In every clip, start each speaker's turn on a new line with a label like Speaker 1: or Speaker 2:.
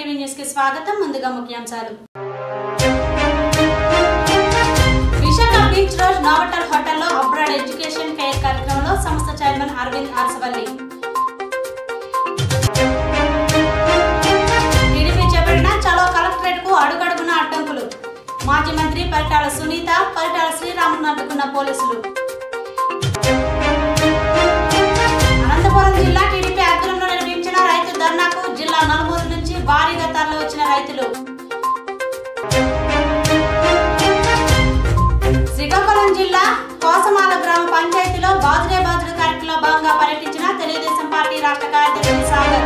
Speaker 1: TV news కి స్వాగతం ముందుగా ముఖ్యాంశాలు విశాఖ బీచ్ రోడ్ నోవటల్ హోటల్లో అబ్రాడ్ ఎడ్యుకేషన్ ఫెయిర్ కార్యక్రమంలో సంస్థ చైర్మన్ అరవింద్ అర్సవల్లి టీడీపీ చేపట్టిన చలో కలెక్టరేట్ కు అడుగడుగున అడ్డంకులు మాజీ మంత్రి పరిటాల సునీత పరిటాల శ్రీరామును అడ్డుకున్న పోలీసులు అనంతపురం జిల్లా టీడీపీ ఆధ్వర్యంలో నిర్వహించిన రైతు ధర్నాకు జిల్లా నలుమూల నుంచి భారీగా తరలి వచ్చిన రైతులు శ్రీకాకుళం జిల్లా కోసమాల గ్రామ పంచాయతీలో బాదురే బాదుడు కార్యక్రమంలో భాగంగా పర్యటించిన తెలుగుదేశం పార్టీ రాష్ట్ర కార్యదర్శి సాగర్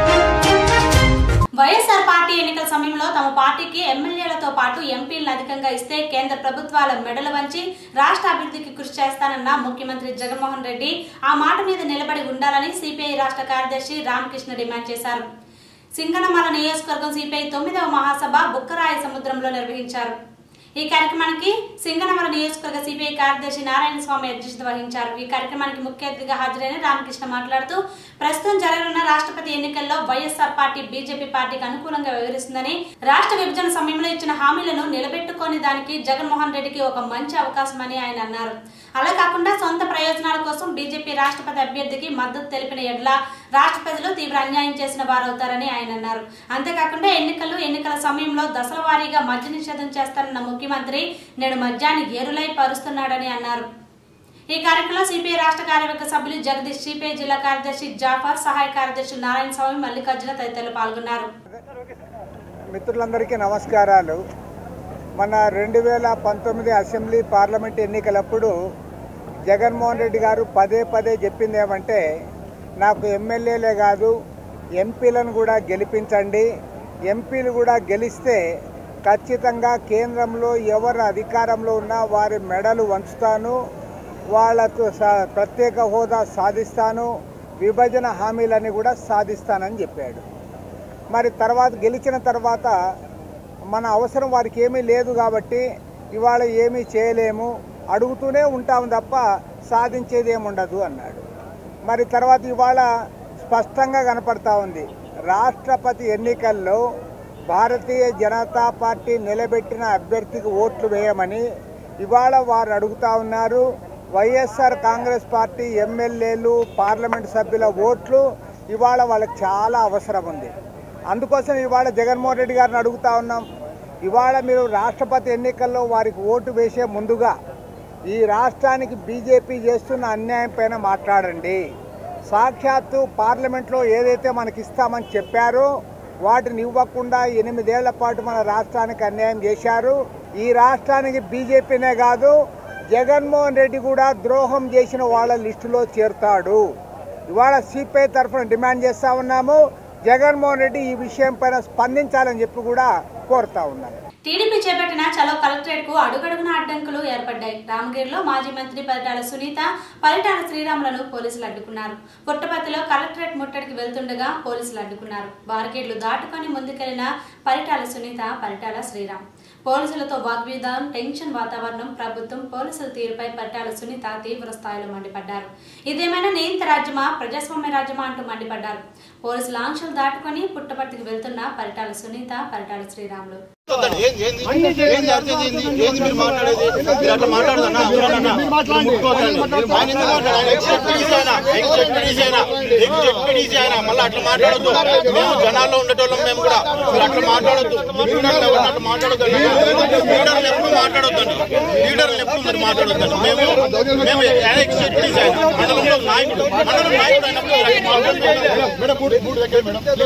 Speaker 1: వైఎస్ఆర్ పార్టీ ఎన్నికల సమయంలో తమ పార్టీకి ఎమ్మెల్యేలతో పాటు ఎంపీలను అధికంగా ఇస్తే కేంద్ర ప్రభుత్వాల మెడలు వంచి రాష్ట్ర అభివృద్ధికి కృషి చేస్తానన్న ముఖ్యమంత్రి జగన్మోహన్ రెడ్డి ఆ మాట మీద నిలబడి ఉండాలని సిపిఐ రాష్ట్ర కార్యదర్శి రామకృష్ణ డిమాండ్ చేశారు సింగనమల నియోజకవర్గం సిపిఐ తొమ్మిదవ మహాసభ బుక్కరాయ సముద్రంలో నిర్వహించారు ఈ కార్యక్రమానికి సింగనమల నియోజకవర్గ సిపిఐ కార్యదర్శి నారాయణ స్వామి అధ్యక్షత వహించారు ఈ కార్యక్రమానికి ముఖ్య అతిథిగా హాజరైన రామకృష్ణ మాట్లాడుతూ ప్రస్తుతం జరగనున్న రాష్ట్రపతి ఎన్నికల్లో వైఎస్ఆర్ పార్టీ బీజేపీ పార్టీకి అనుకూలంగా వ్యవహరిస్తుందని రాష్ట్ర విభజన సమయంలో ఇచ్చిన హామీలను నిలబెట్టుకోని దానికి జగన్మోహన్ రెడ్డికి ఒక మంచి అవకాశమని ఆయన అన్నారు అలా కాకుండా సొంత ప్రయోజనాల కోసం బీజేపీ రాష్ట్రపతి అభ్యర్థికి మద్దతు తెలిపిన ఎడ్ల రాష్ట్ర ప్రజలు తీవ్ర అన్యాయం చేసిన వారవుతారని ఆయన అన్నారు అంతేకాకుండా ఎన్నికలు ఎన్నికల సమయంలో దశల వారీగా మద్య నిషేధం చేస్తారన్న ముఖ్యమంత్రి నేడు మద్యాన్ని ఏరులై పరుస్తున్నాడని అన్నారు ఈ కార్యక్రమంలో సిపిఐ రాష్ట్ర కార్యవర్గ సభ్యులు జగదీష్ సిపిఐ జిల్లా కార్యదర్శి జాఫర్ సహాయ కార్యదర్శి నారాయణ స్వామి మల్లికార్జున తదితరులు పాల్గొన్నారు
Speaker 2: మిత్రులందరికీ నమస్కారాలు మన రెండు వేల పంతొమ్మిది అసెంబ్లీ పార్లమెంట్ ఎన్నికలప్పుడు జగన్మోహన్ రెడ్డి గారు పదే పదే చెప్పింది ఏమంటే నాకు ఎమ్మెల్యేలే కాదు ఎంపీలను కూడా గెలిపించండి ఎంపీలు కూడా గెలిస్తే ఖచ్చితంగా కేంద్రంలో ఎవరు అధికారంలో ఉన్నా వారి మెడలు వంచుతాను వాళ్లకు స- ప్రత్యేక హోదా సాధిస్తాను విభజన హామీలని కూడా సాధిస్తానని చెప్పాడు మరి తర్వాత గెలిచిన తర్వాత మన అవసరం వారికి ఏమీ లేదు కాబట్టి ఇవాళ ఏమీ చేయలేము అడుగుతూనే ఉంటాం తప్ప సాధించేది ఏముండదు అన్నాడు మరి తర్వాత ఇవాళ స్పష్టంగా కనపడతా ఉంది రాష్ట్రపతి ఎన్నికల్లో భారతీయ జనతా పార్టీ నిలబెట్టిన అభ్యర్థికి ఓట్లు వేయమని ఇవాళ వారు అడుగుతా ఉన్నారు వైఎస్ఆర్ కాంగ్రెస్ పార్టీ ఎమ్మెల్యేలు పార్లమెంట్ సభ్యుల ఓట్లు ఇవాళ వాళ్ళకి చాలా అవసరం ఉంది అందుకోసం ఇవాళ జగన్మోహన్ రెడ్డి గారిని అడుగుతా ఉన్నాం ఇవాళ మీరు రాష్ట్రపతి ఎన్నికల్లో వారికి ఓటు వేసే ముందుగా ఈ రాష్ట్రానికి బీజేపీ చేస్తున్న అన్యాయం పైన మాట్లాడండి సాక్షాత్తు పార్లమెంట్లో ఏదైతే మనకి ఇస్తామని చెప్పారో వాటిని ఇవ్వకుండా ఎనిమిదేళ్ల పాటు మన రాష్ట్రానికి అన్యాయం చేశారు ఈ రాష్ట్రానికి బీజేపీనే కాదు జగన్మోహన్ రెడ్డి కూడా ద్రోహం చేసిన వాళ్ళ లిస్టులో చేరుతాడు ఇవాళ సిపిఐ తరఫున డిమాండ్ చేస్తా ఉన్నాము జగన్మోహన్ రెడ్డి ఈ విషయం పైన స్పందించాలని చెప్పి కూడా కోరుతా ఉన్నాను
Speaker 1: టీడీపీ చేపట్టిన చలో కలెక్టరేట్ కు అడుగడుగున అడ్డంకులు ఏర్పడ్డాయి రామగిరిలో మాజీ మంత్రి పరిటాల సునీత పరిటాల శ్రీరాములను పోలీసులు అడ్డుకున్నారు పుట్టపర్తిలో కలెక్టరేట్ ముట్టడికి వెళ్తుండగా పోలీసులు అడ్డుకున్నారు బార్గేట్లు దాటుకొని ముందుకెళ్లిన పరిటాల సునీత పరిటాల శ్రీరామ్ పోలీసులతో వాగ్విధానం టెన్షన్ వాతావరణం ప్రభుత్వం పోలీసుల తీరుపై పరిటాల సునీత తీవ్ర స్థాయిలో మండిపడ్డారు ఇదేమైనా నియంత రాజ్యమా ప్రజాస్వామ్య రాజ్యమా అంటూ మండిపడ్డారు పోలీసుల ఆంక్షలు దాటుకొని పుట్టపర్తికి వెళ్తున్న పరిటాల సునీత పరిటాల శ్రీరాములు
Speaker 3: ఏంది ఏంది ఏంది అర్జెంట్ ఏంది ఏంది మీరు మాట్లాడేది మీరు అట్లా మాట్లాడదన్నా ఎవరన్నా ముట్టుకోకండి ఆయన ఎందుకు మాట్లాడు ఆయన ఎగ్జెక్టివ్ ఆయన ఎగ్జెక్టివ్ ఆయన ఎగ్జెక్టివ్ ఆయన మళ్ళీ అట్లా మాట్లాడొద్దు మేము జనాల్లో ఉండేటోళ్ళం మేము కూడా మీరు అట్లా మాట్లాడొద్దు లీడర్లు ఎవరు అట్లా మాట్లాడొద్దు లీడర్లు ఎప్పుడు మాట్లాడొద్దండి లీడర్లు ఎప్పుడు మీరు మాట్లాడొద్దండి మేము మేము ఆయన ఎగ్జెక్టివ్ ఆయన మండలంలో నాయకుడు మండలం నాయకుడు అయినప్పుడు మీరు అట్లా మాట్లాడొద్దు మేడం మూడు మూడు దగ్గర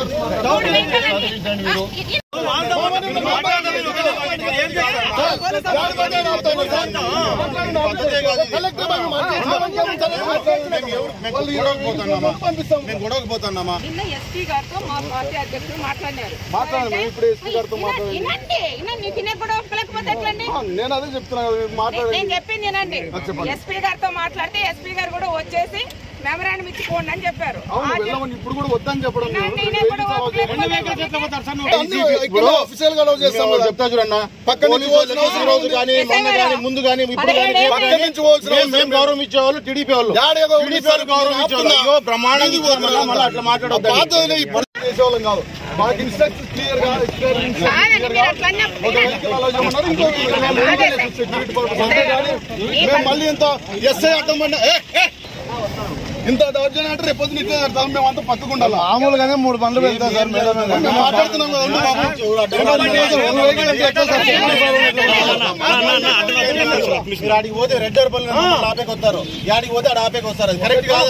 Speaker 3: మేము గొడవకపోతున్నామా
Speaker 4: నిన్న ఎస్పీ గారితో మా పార్టీ అధ్యక్షుడు మాట్లాడినారు
Speaker 3: మాట్లాడండి, మేము ఇప్పుడే ఎస్పీ గారితో మాట్లాడండి.
Speaker 4: వినండి వినండి నీకు తినే కూడా ఒప్పుకోలేకపోతే ఎట్లండి
Speaker 3: నేను అదే చెప్తున్నా కదా, మీరు
Speaker 4: నే-
Speaker 3: మాట్లాడండి
Speaker 4: నేను చెప్పింది వినండి ఎస్పీ గారితో మాట్లాడితే ఎస్పీ గారు కూడా వచ్చేసి మెమరాండం ఇచ్చిపోండి అని చెప్పారు
Speaker 3: అవును
Speaker 4: ఆ
Speaker 3: వెళ్ళమని ఇప్పుడు కూడా వద్దని చెప్పడం లేదు.
Speaker 4: వినండి, నేను కూడా ఒప్పుకోలేకపోతే
Speaker 3: ఇప్పుడు అఫీషియల్ గా లవ్ చేస్తాం కదా చెప్తా చూడన్న పక్క నుంచి పోవాల్సిన రోజు కానీ మొన్న కానీ ముందు కానీ ఇప్పుడు కానీ
Speaker 4: పదిహేడు
Speaker 3: పక్క
Speaker 4: ఏళ్ళు
Speaker 3: నుంచి పోవాల్సిన మేము మేము గౌరవం ఇచ్చేవాళ్ళు టీడీపీ వాళ్ళు టీడీపీ వాళ్ళు గౌరవం ఇచ్చేవాళ్ళు అయ్యో బ్రహ్మాండంగా ఇచ్చారు మళ్ళా మళ్ళీ అట్లా మాట్లాడొద్దు చేసేవాళ్ళం కాదు
Speaker 5: మాకు ఇన్స్ట్రక్షన్స్ క్లియర్ గా
Speaker 4: కాదండి, మీరు అట్లా అన్నప్పుడు
Speaker 5: ఒక వెహికల్ అలా చేయమన్నారు ఇంకో వెహికల్ అలా
Speaker 4: అదే
Speaker 5: చేయమన్నారు.
Speaker 4: సార్.
Speaker 5: సెక్యూరిటీ పర్పస్ అంతే కానీ మేము మళ్ళీ ఇంత ఎస్ఐ అడ్డం పడినా ఏ, ఏ! ఇంత దౌర్జన్యం అంటే రేపు పొద్దున ఇట్లే జరుగుతాం మేము అంతా పక్కకుండా
Speaker 3: మామూలుగానే మూడు బండ్లు వెళ్తాయి సార్ మేడం
Speaker 5: మేము మాట్లాడుతున్నాం కదా ఉండు బాబు. ఒక వెహికల్ అంటే ఎట్లా సార్?
Speaker 3: మీరు ఆడికి పోతే రెడ్ అర్బల్ ఆపేకి వస్తారు ఆడికి పోతే ఆడ ఆపేకి వస్తారు అది కరెక్ట్ కాదు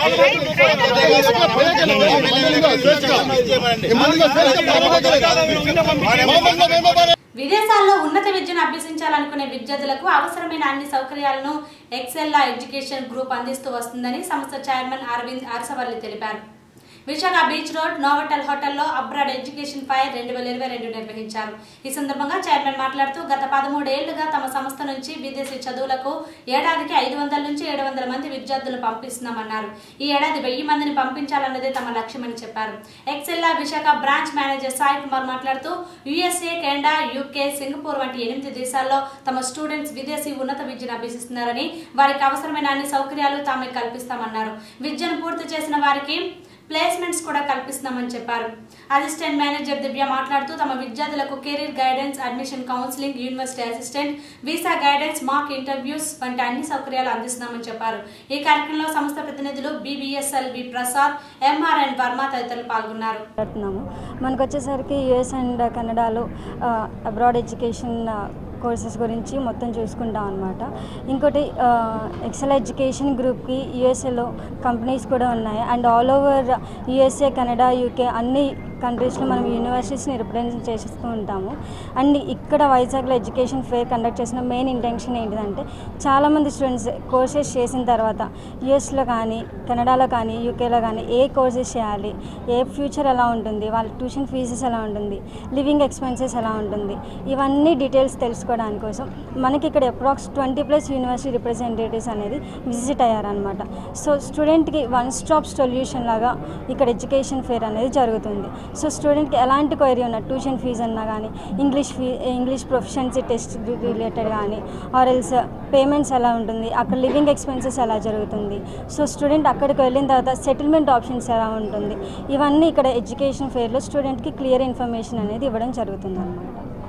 Speaker 5: ఎమ్మెల్యేగా చేస్తే బాగుంటుంది కదా. మామూలుగా మేము బాగా
Speaker 1: విదేశాల్లో ఉన్నత విద్యను అభ్యసించాలనుకునే విద్యార్థులకు అవసరమైన అన్ని సౌకర్యాలను ఎక్సెల్లా ఎడ్యుకేషన్ గ్రూప్ అందిస్తూ వస్తుందని సంస్థ చైర్మన్ అరవింద్ అరసవల్లి తెలిపారు విశాఖ బీచ్ రోడ్ నోవటల్ హోటల్లో అబ్రాడ్ ఎడ్యుకేషన్ ఫైర్ రెండు వేల ఇరవై రెండు నిర్వహించారు ఈ సందర్భంగా చైర్మన్ మాట్లాడుతూ గత పదమూడేళ్లుగా తమ సంస్థ నుంచి విదేశీ చదువులకు ఏడాదికి ఐదు వందల నుంచి ఏడు వందల మంది విద్యార్థులను పంపిస్తున్నామన్నారు ఈ ఏడాది వెయ్యి మందిని పంపించాలన్నదే తమ లక్ష్యమని చెప్పారు ఎక్సెల్లా విశాఖ బ్రాంచ్ మేనేజర్ సాయి కుమార్ మాట్లాడుతూ యుఎస్ఏ కెనడా యూకే సింగపూర్ వంటి ఎనిమిది దేశాల్లో తమ స్టూడెంట్స్ విదేశీ ఉన్నత విద్యను అభ్యసిస్తున్నారని వారికి అవసరమైన అన్ని సౌకర్యాలు తామే కల్పిస్తామన్నారు విద్యను పూర్తి చేసిన వారికి ప్లేస్మెంట్స్ కూడా కల్పిస్తున్నామని చెప్పారు అసిస్టెంట్ మేనేజర్ దివ్య మాట్లాడుతూ తమ విద్యార్థులకు career guidance admission counselling university assistant visa guidance mock interviews వంటి అన్ని సౌకర్యాలు అందిస్తున్నామని చెప్పారు ఈ కార్యక్రమంలో సంస్థ ప్రతినిధులు BBSL V Prasad MRN Varma తదితరులు పాల్గొన్నారు
Speaker 6: మాట్లాడుతున్నాము మనకు వచ్చేసరికి యుఎస్ అండ్ కెనడాలో అబ్రాడ్ ఎడ్యుకేషన్ కోర్సెస్ గురించి మొత్తం చూసుకుంటాం అనమాట ఇంకోటి ఎక్సెల్ ఎడ్యుకేషన్ గ్రూప్కి యుఎస్ఏలో కంపెనీస్ కూడా ఉన్నాయి and all over USA Canada UK అన్ని కంట్రీస్లో మనం యూనివర్సిటీస్ని రిప్రజెంట్ చేస్తూ ఉంటాము అండ్ ఇక్కడ వైజాగ్లో ఎడ్యుకేషన్ ఫేర్ కండక్ట్ చేసిన మెయిన్ ఇంటెన్షన్ ఏంటిదంటే చాలామంది స్టూడెంట్స్ కోర్సెస్ చేసిన తర్వాత యుఎస్లో కానీ కెనడాలో కానీ యూకేలో కానీ ఏ కోర్సెస్ చేయాలి ఏ ఫ్యూచర్ ఎలా ఉంటుంది వాళ్ళ ట్యూషన్ ఫీజెస్ ఎలా ఉంటుంది లివింగ్ ఎక్స్పెన్సెస్ ఎలా ఉంటుంది ఇవన్నీ డీటెయిల్స్ తెలుసుకోవడానికి కోసం మనకి ఇక్కడ approx twenty plus university representatives అనేది విజిట్ అయ్యారనమాట సో స్టూడెంట్కి వన్ స్టాప్ సొల్యూషన్ లాగా ఇక్కడ ఎడ్యుకేషన్ ఫేర్ అనేది జరుగుతుంది సో స్టూడెంట్కి ఎలాంటి క్వైరీ ఉన్నా ట్యూషన్ ఫీజు అన్నా కానీ English fee English proficiency test related కానీ ఆర్ ఎల్స్ పేమెంట్స్ ఎలా ఉంటుంది అక్కడ లివింగ్ ఎక్స్పెన్సెస్ ఎలా జరుగుతుంది సో స్టూడెంట్ అక్కడికి వెళ్ళిన తర్వాత సెటిల్మెంట్ ఆప్షన్స్ ఎలా ఉంటుంది ఇవన్నీ ఇక్కడ ఎడ్యుకేషన్ ఫేర్లో స్టూడెంట్కి క్లియర్ ఇన్ఫర్మేషన్ అనేది ఇవ్వడం జరుగుతుంది అనమాట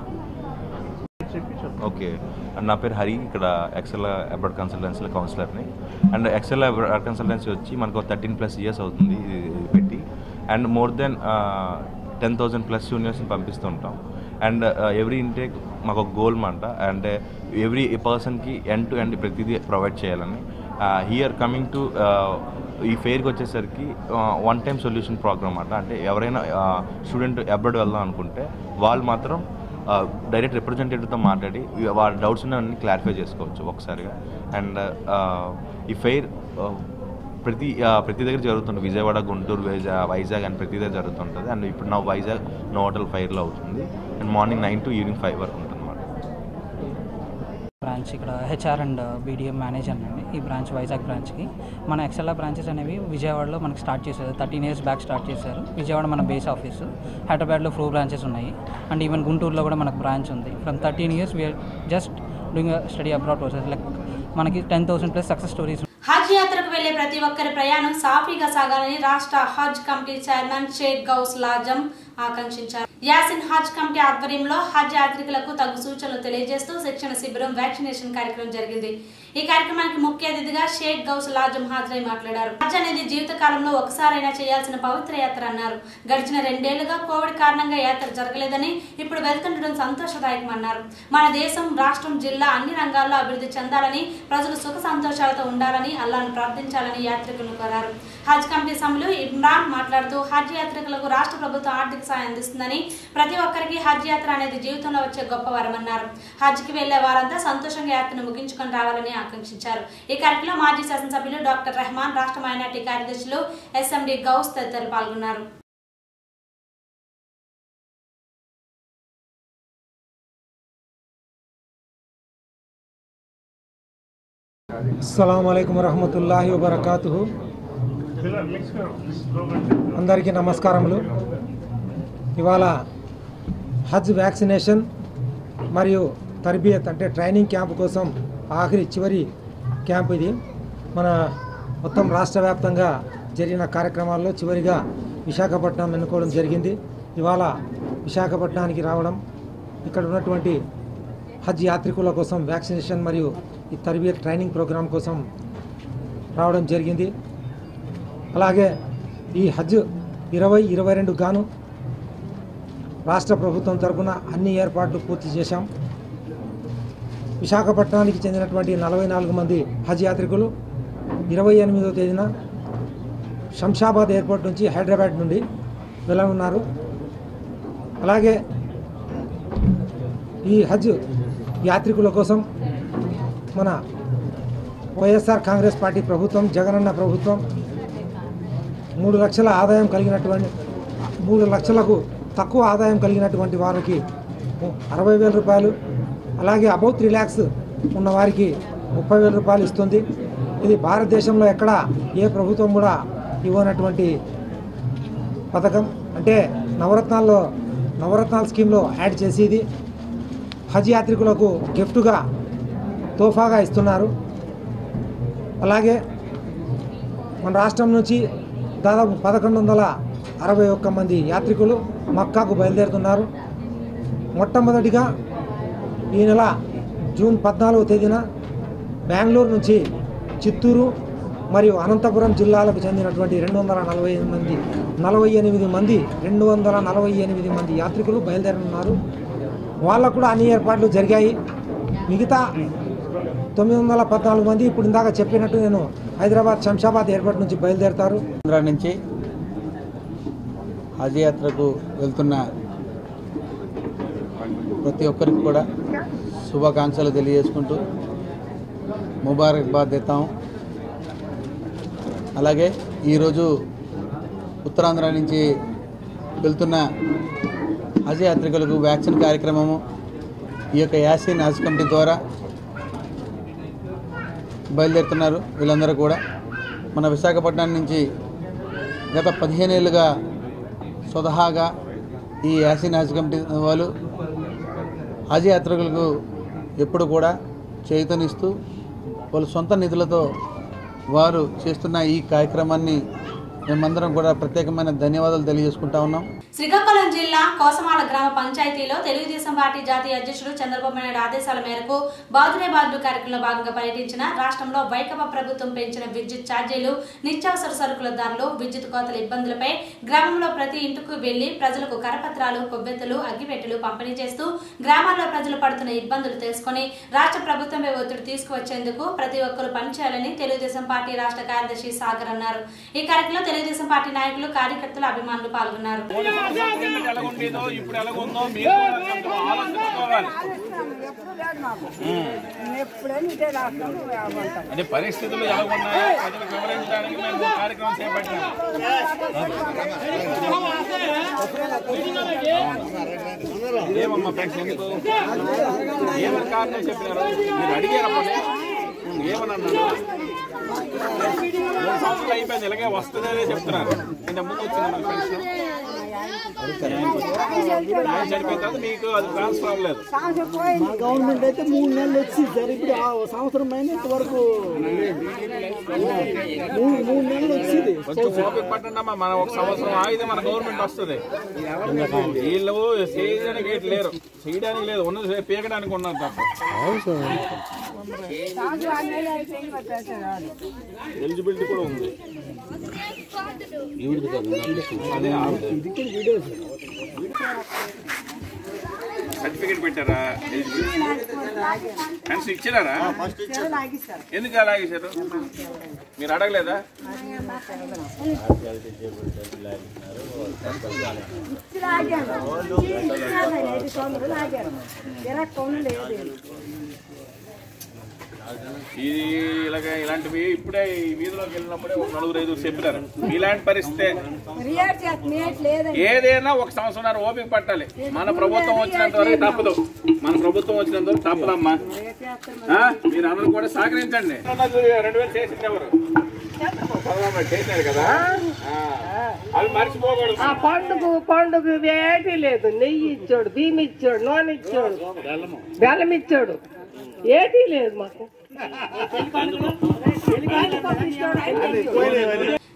Speaker 7: ఓకే అండ్ నా పేరు హరి ఇక్కడ ఎక్సెల్ అబ్రాడ్ కన్సల్టెన్సీలో కౌన్సిలర్ని అండ్ ఎక్సెల్ అబ్రాడ్ కన్సల్టెన్సీ వచ్చి మనకు థర్టీన్ ప్లస్ ఇయర్స్ అవుతుంది ఇది ఇది పెట్టి and more than ten thousand plus జూనియర్స్ని పంపిస్తూ ఉంటాం అండ్ ఎవ్రీ ఇంటేక్ మాకు ఒక గోల్ మాట అంటే ఎవ్రీ పర్సన్కి ఎండ్ టు ఎండ్ ప్రతిదీ ప్రొవైడ్ చేయాలని హియర్ కమింగ్ టు ఈ ఫెయిర్కి వచ్చేసరికి వన్ టైం సొల్యూషన్ ప్రోగ్రామ్ అన్నమాట అంటే ఎవరైనా స్టూడెంట్ అబ్రాడ్ వెళ్దాం అనుకుంటే వాళ్ళు మాత్రం డైరెక్ట్ రిప్రజెంటేటివ్తో మాట్లాడి వాళ్ళ డౌట్స్ అన్ని క్లారిఫై చేసుకోవచ్చు ఒకసారిగా అండ్ ఈ ఫెయిర్ ప్రతి ఆ, ప్రతి దగ్గర జరుగుతుంది విజయవాడ గుంటూరు వైజాగ్ వైజాగ్ అని ప్రతి దగ్గర జరుగుతుంటుంది అండ్ ఇప్పుడు నా వైజాగ్ నో హోటల్ ఫైర్లో అవుతుంది and morning nine to evening five వరకు ఉంటుంది అన్నమాట
Speaker 8: బ్రాంచ్ ఇక్కడ హెచ్ఆర్ అండ్ బీడిఎం మేనేజర్ అండి ఈ బ్రాంచ్ వైజాగ్ బ్రాంచ్కి మన ఎక్సెల్లా బ్రాంచెస్ అనేవి విజయవాడలో మనకి స్టార్ట్ చేశారు థర్టీన్ ఇయర్స్ బ్యాక్ స్టార్ట్ చేశారు విజయవాడ మన బేస్ ఆఫీసు హైదరాబాద్లో ఫోర్ బ్రాంచెస్ ఉన్నాయి అండ్ ఈవెన్ గుంటూరులో కూడా మనకు బ్రాంచ్ ఉంది from thirteen years we are just doing study abroad process like మనకి ten thousand plus success stories
Speaker 1: Hajj యాత్రకు వెళ్లే ప్రతి ఒక్కరి ప్రయాణం సాఫీగా సాగాలని రాష్ట్ర హజ్ కమిటీ చైర్మన్ షేక్ గౌస్ లాజం ఆకాంక్షించారు యాసిన్ హజ్ కమిటీ ఆధ్వర్యంలో హజ్ యాత్రికులకు తగు సూచనలు తెలియజేస్తూ శిక్షణ శిబిరం వ్యాక్సినేషన్ కార్యక్రమం జరిగింది ఈ కార్యక్రమానికి ముఖ్య అతిథిగా షేక్ గౌస్ లాజం హాజరై మాట్లాడారు హజ్ అనేది జీవిత కాలంలో ఒకసారైనా చేయాల్సిన పవిత్ర యాత్ర అన్నారు గడిచిన రెండేళ్లుగా కోవిడ్ కారణంగా యాత్ర జరగలేదని ఇప్పుడు వెళ్తుండడం సంతోషదాయకమన్నారు మన దేశం రాష్ట్రం జిల్లా అన్ని రంగాల్లో అభివృద్ధి చెందాలని ప్రజలు సుఖ సంతోషాలతో ఉండాలని అల్లాను ప్రార్థించాలని యాత్రికులను కోరారు హజ్ కమిటీ సభ్యులు ఇమ్రాన్ మాట్లాడుతూ హజ్ యాత్రికులకు రాష్ట్ర ప్రభుత్వం ఆర్థిక సాయం అందిస్తుందని ప్రతి ఒక్కరికి హజ్ యాత్ర అనేది జీవితంలో వచ్చే గొప్ప వరమన్నారు హజ్కి వెళ్లే వారంతా సంతోషంగా యాత్రను ముగించుకొని రావాలని ఆకాంక్షించారు ఈ కార్యక్రమంలో మాజీ శాసనసభ్యులు డాక్టర్ రెహమాన్ రాష్ట్ర మైనార్టీ కార్యదర్శులు ఎస్ఎండి గౌస్ తదితరులు పాల్గొన్నారు
Speaker 9: అస్సలం అయికం వరహమతుల్లాహి వబర్కాతు అందరికీ నమస్కారములు ఇవాళ హజ్ వ్యాక్సినేషన్ మరియు తర్బియత్ అంటే ట్రైనింగ్ క్యాంప్ కోసం ఆఖరి చివరి క్యాంప్ ఇది మన మొత్తం రాష్ట్ర వ్యాప్తంగా జరిగిన కార్యక్రమాల్లో చివరిగా విశాఖపట్నం ఎన్నుకోవడం జరిగింది ఇవాళ విశాఖపట్నానికి రావడం ఇక్కడ ఉన్నటువంటి హజ్ యాత్రికుల కోసం వ్యాక్సినేషన్ మరియు ఈ తరబియత్ ట్రైనింగ్ ప్రోగ్రాం కోసం రావడం జరిగింది అలాగే ఈ హజ్ ఇరవై ఇరవై రెండు గాను రాష్ట్ర ప్రభుత్వం తరపున అన్ని ఏర్పాట్లు పూర్తి చేశాం విశాఖపట్నానికి చెందినటువంటి నలభై నాలుగు మంది హజ్ యాత్రికులు ఇరవై ఎనిమిదో తేదీన శంషాబాద్ ఎయిర్పోర్ట్ నుంచి హైదరాబాద్ నుండి వెళ్ళనున్నారు అలాగే ఈ హజ్ యాత్రికుల కోసం మన వైఎస్ఆర్ కాంగ్రెస్ పార్టీ ప్రభుత్వం జగనన్న ప్రభుత్వం మూడు లక్షల ఆదాయం కలిగినటువంటి మూడు లక్షలకు తక్కువ ఆదాయం కలిగినటువంటి వారికి అరవై వేల రూపాయలు అలాగే అబౌట్ రిలాక్స్ ఉన్న వారికి ముప్పై వేల రూపాయలు ఇస్తుంది ఇది భారతదేశంలో ఎక్కడ ఏ ప్రభుత్వం కూడా ఇవ్వనటువంటి పథకం అంటే నవరత్నాల్లో నవరత్నాల స్కీమ్లో యాడ్ చేసి ఇది హజ్ యాత్రికులకు గిఫ్ట్గా తోఫాగా ఇస్తున్నారు అలాగే మన రాష్ట్రం నుంచి దాదాపు పదకొండు వందల అరవై ఒక్క మంది యాత్రికులు మక్కాకు బయలుదేరుతున్నారు మొట్టమొదటిగా ఈ నెల జూన్ పద్నాలుగో తేదీన బెంగళూరు నుంచి చిత్తూరు మరియు అనంతపురం జిల్లాలకు చెందినటువంటి రెండు వందల నలభై ఎనిమిది మంది నలభై ఎనిమిది మంది రెండు వందల నలభై ఎనిమిది మంది యాత్రికులు బయలుదేరనున్నారు వాళ్ళకు కూడా అన్ని ఏర్పాట్లు జరిగాయి మిగతా తొమ్మిది వందల పద్నాలుగు మంది ఇప్పుడు ఇందాక చెప్పినట్టు నేను హైదరాబాద్ శంషాబాద్ ఎయిర్పోర్ట్ నుంచి బయలుదేరుతారు
Speaker 10: ఆంధ్ర నుంచి హజ్ యాత్రకు వెళ్తున్న ప్రతి ఒక్కరికి కూడా శుభాకాంక్షలు తెలియజేసుకుంటూ ముబారక్బాద్ దేతాం అలాగే ఈరోజు ఉత్తరాంధ్ర నుంచి వెళ్తున్న హజ్ యాత్రికులకు వ్యాక్సిన్ కార్యక్రమము ఈ యొక్క యాసిన్ హజ్ కమిటీ ద్వారా బయలుదేరుతున్నారు వీళ్ళందరూ కూడా మన విశాఖపట్నం నుంచి గత పదిహేను ఏళ్ళుగా స్వతహాగా ఈ యాసిన్ హజ్ కమిటీ వాళ్ళు హజ్ యాత్రికులకు ఎప్పుడు కూడా చేతనిస్తూ వాళ్ళ సొంత నిధులతో వారు చేస్తున్న ఈ కార్యక్రమాన్ని మేమందరం కూడా ప్రత్యేకమైన ధన్యవాదాలు తెలియజేసుకుంటా ఉన్నాం
Speaker 1: శ్రీకాకుళం జిల్లా కోసమాల గ్రామ పంచాయతీలో తెలుగుదేశం పార్టీ జాతీయ అధ్యక్షుడు చంద్రబాబు నాయుడు ఆదేశాల మేరకు బాదురే బాదుడు కార్యక్రమంలో భాగంగా పర్యటించిన రాష్ట్రంలో వైకపా ప్రభుత్వం పెంచిన విద్యుత్ ఛార్జీలు నిత్యావసర సరుకుల ధరలు విద్యుత్ కోతల ఇబ్బందులపై గ్రామంలో ప్రతి ఇంటికి వెళ్లి ప్రజలకు కరపత్రాలు కొవ్వెత్తులు అగ్గిపెట్టెలు పంపిణీ చేస్తూ గ్రామాల్లో ప్రజలు పడుతున్న ఇబ్బందులు తెలుసుకొని రాష్ట్ర ప్రభుత్వంపై ఒత్తిడి తీసుకువచ్చేందుకు ప్రతి ఒక్కరూ పనిచేయాలని తెలుగుదేశం పార్టీ రాష్ట్ర కార్యదర్శి సాగర్ అన్నారు ఈ కార్యక్రమంలో తెలుగుదేశం పార్టీ నాయకులు కార్యకర్తలు అభిమానులు పాల్గొన్నారు
Speaker 11: ఎలాగుండేదో ఇప్పుడు ఎలాగుందో మీరు కూడా కొంచెం ఆలోచించుకోవాలి అంటే పరిస్థితులు ఎలా ఉన్నాయో ప్రజలకు వివరించడానికి మేము ఈ కార్యక్రమం చేపట్టాము ఏమమ్మా ఫ్రెండ్స్ ఎందుకు ఏమని కారణం చెప్పినారు మీరు అడిగారు అప్పుడు ఏమని అన్నారు మూడు సంవత్సరాలు అయిపోయింది ఇలాగే వస్తుందనే చెప్తున్నారు ఇంత ముందు వచ్చింది మన పెన్షన్ ఆయన చనిపోయిన తర్వాత మీకు అది ట్రాన్స్ఫర్ అవ్వలేదు
Speaker 12: మా గవర్నమెంట్ అయితే మూడు నెలలు వచ్చింది సార్ ఇప్పుడు ఆ సంవత్సరం పైన ఇంతవరకు మూడు మూడు నెలలు వచ్చింది
Speaker 11: కొంచెం ఓపిక పట్టండి అమ్మా మన ఒక సంవత్సరం ఆగితే మన గవర్నమెంట్ వస్తుంది వీళ్ళు చేయడానికి ఏంటి లేరు చేయడానికి లేదు ఉన్నది పీకడానికి ఉన్నారు తప్ప ఎలిజిబిలిటీ కూడా ఉంది అదే సర్టిఫికేట్ పెట్టారా పెన్షన్ ఇచ్చినారా ఎందుకు అలా ఆగేశారు మీరు అడగలేదా ఇది ఇలాగ ఇలాంటివి ఇప్పుడే ఈ వీధిలోకి వెళ్ళినప్పుడే ఒక నలుగురు ఐదుగురు చెప్పినారు ఇలాంటి పరిస్థితే ఏదైనా ఒక సంవత్సరం ఓపిక పట్టాలి మన ప్రభుత్వం వచ్చినంత వరకు తప్పదు మన ప్రభుత్వం వచ్చినంత వరకు తప్పదమ్మా ఆ? మీరు అందరూ కూడా సహకరించండి రెండు వేలు చేసింది ఎవరు చంద్రబాబు నాయుడు చేశారు కదా ఆ. అవి మర్చిపోకూడదు
Speaker 13: ఆ పండుగ పండుగ ఏటి లేదు నెయ్యి ఇచ్చాడు బియ్యం ఇచ్చాడు నూనె ఇచ్చాడు బెల్లం ఇచ్చాడు ఏటి లేదు మాకు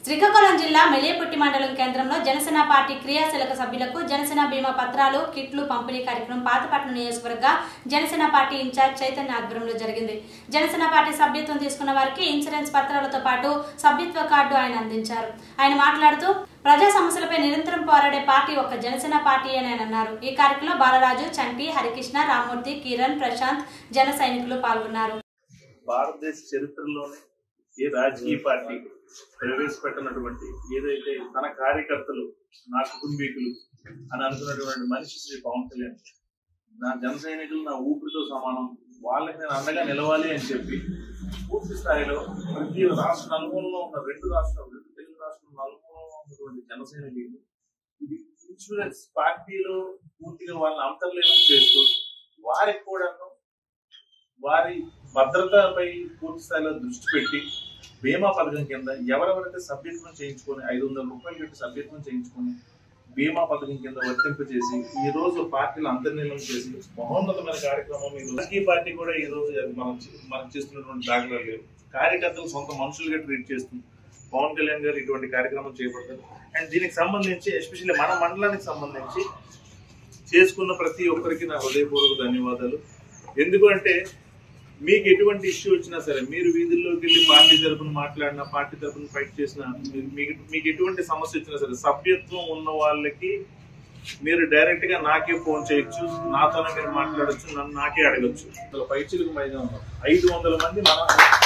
Speaker 1: శ్రీకాకుళం జిల్లా మెలియపుట్టి మండలం కేంద్రంలో జనసేన పార్టీ క్రియాశీలక సభ్యులకు జనసేన బీమా పత్రాలు కిట్లు పంపిణీ కార్యక్రమం పాతపట్నం నియోజకవర్గ జనసేన పార్టీ ఇన్ఛార్జ్ చైతన్య ఆధ్వర్యంలో జరిగింది జనసేన పార్టీ సభ్యత్వం తీసుకున్న వారికి ఇన్సూరెన్స్ పత్రాలతో పాటు సభ్యత్వ కార్డు ఆయన అందించారు ఆయన మాట్లాడుతూ ప్రజా సమస్యలపై నిరంతరం పోరాడే పార్టీ ఒక జనసేన పార్టీ అని ఆయన అన్నారు ఈ కార్యక్రమంలో బాలరాజు చంటి హరికృష్ణ రామ్మూర్తి కిరణ్ ప్రశాంత్ జన సైనికులు పాల్గొన్నారు
Speaker 14: భారతదేశ చరిత్రలోనే ఏ రాజకీయ పార్టీ ప్రవేశపెట్టినటువంటి ఏదైతే తన కార్యకర్తలు నా కుటుంబీకులు అని అనుకున్నటువంటి మనిషి శ్రీ పవన్ కళ్యాణ్ నా జన సైనికులు నా ఊపిరితో సమానం వాళ్ళకి నేను అండగా నిలవాలి అని చెప్పి పూర్తి స్థాయిలో ప్రతి రాష్ట్ర నలుమూలలో ఉన్న రెండు రాష్ట్రాలు రెండు తెలుగు రాష్ట్రాల నలుమూలలో ఉన్నటువంటి జన సైనికులు ఇది ఇన్సూరెన్స్ పార్టీలో పూర్తిగా వాళ్ళని అంతర్లీనం చేస్తూ వారికి కూడాను వారి భద్రతపై పూర్తి స్థాయిలో దృష్టి పెట్టి బీమా పథకం కింద ఎవరెవరైతే సభ్యత్వం చేయించుకొని ఐదు వందల రూపాయలు పెట్టి సభ్యత్వం చేయించుకొని బీమా పథకం కింద వర్తింపజేసి ఈ రోజు పార్టీలు అంతర్నీలం చేసి మహోన్నతమైన కార్యక్రమం ఈ రోజు రాజకీయ పార్టీ కూడా ఈ రోజు అది మనం చే- మనం చేస్తున్నటువంటి దాఖలాలు లేవు కార్యకర్తలు సొంత మనుషులుగా ట్రీట్ చేస్తుంది పవన్ కళ్యాణ్ గారు ఇటువంటి కార్యక్రమం చేపడతారు అండ్ దీనికి సంబంధించి ఎస్పెషల్లీ మన మండలానికి సంబంధించి చేసుకున్న ప్రతి ఒక్కరికి నా హృదయపూర్వక ధన్యవాదాలు ఎందుకంటే మీకు ఎటువంటి ఇష్యూ వచ్చినా సరే మీరు వీధుల్లోకి వెళ్ళి పార్టీ తరపున మాట్లాడినా పార్టీ తరపున ఫైట్ చేసినా మీరు- మీకు మీకు ఎటువంటి సమస్య వచ్చినా సరే సభ్యత్వం ఉన్న వాళ్ళకి మీరు డైరెక్ట్ గా నాకే ఫోన్ చేయొచ్చు నాతోనే మీరు మాట్లాడొచ్చు నన్ను నాకే అడగచ్చు అసలు పైచిలకు మైదానం ఐదు వందల మంది మన